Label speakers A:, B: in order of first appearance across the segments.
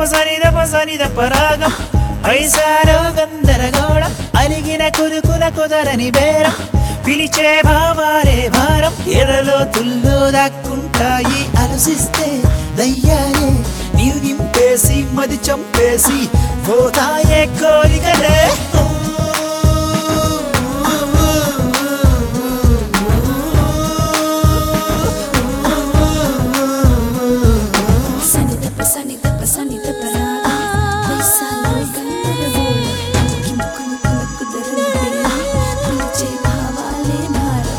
A: సనిదప సనిదప రాగం పైసాలో గందరగోళం అలిగిన కురుకుల కుదరని బేరం పిలిచే భావాలే భారం ఎరలో తుల్లో దాక్కుంటాయి అలసిస్తే దయ్యాలే నీవు నింపేసి మది చంపేసి పోతాయే కోరికలే
B: సనిదప సనిదప సనిదప రాగం వైశాలో గందరగోళం కింకులు కులకు ధరని పిలిచే భావాలే భారం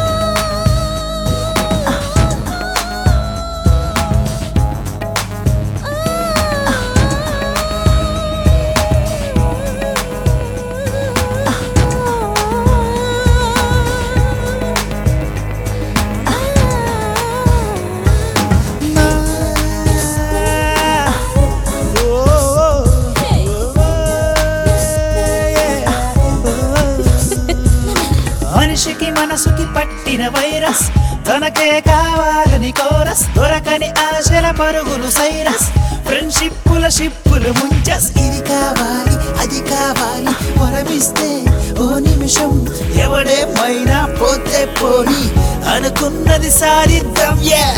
A: మనిషికి మనసుకి పట్టిన వైరస్ తనకే కావాలని కోరస్ దొరకని ఆశల పరుగులు సైరస్ ఫ్రెండ్షిప్పుల షిప్పులు ముంచస్ ఇది కావాలి అది కావాలి వరమిస్తే ఓ నిమిషం ఎవడేమైనా పోతే పోని అనుకున్నది సాధిద్దాం yeah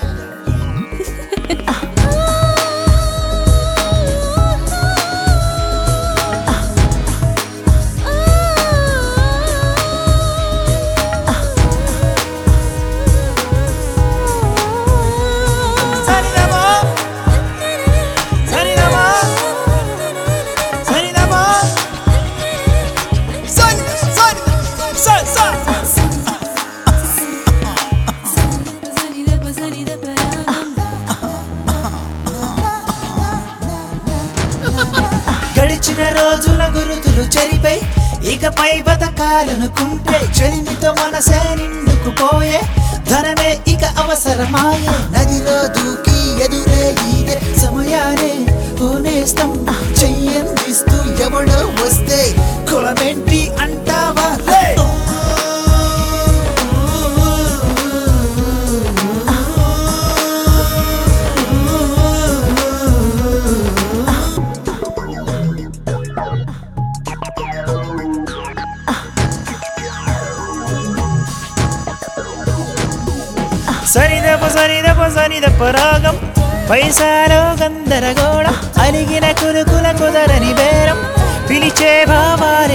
A: సరిదమా సరిదమా సరిదమా సరి సరి సరి సరి
B: సనిదప సనిదప రాగం
A: గడిచిన రోజుల గురుతులు చెరిపై ఇకపై బతకాలనుకుంటే చెలిమితో మనసే నిండుకుపోయే ధనమే ఇక అవసరమాయే నదిలో దూకి ఎదురే ఈదే సమయానే ఓనేస్తం చెయ్యందిస్తూ ఎవడో వస్తే కులమేంటి అంటావా హే! సరిదప సరిదప సరిదప రాగం పైసాలో గందరగోళం అలిగిన కురుకుల కుదరని బేరం పిలిచే భావాలే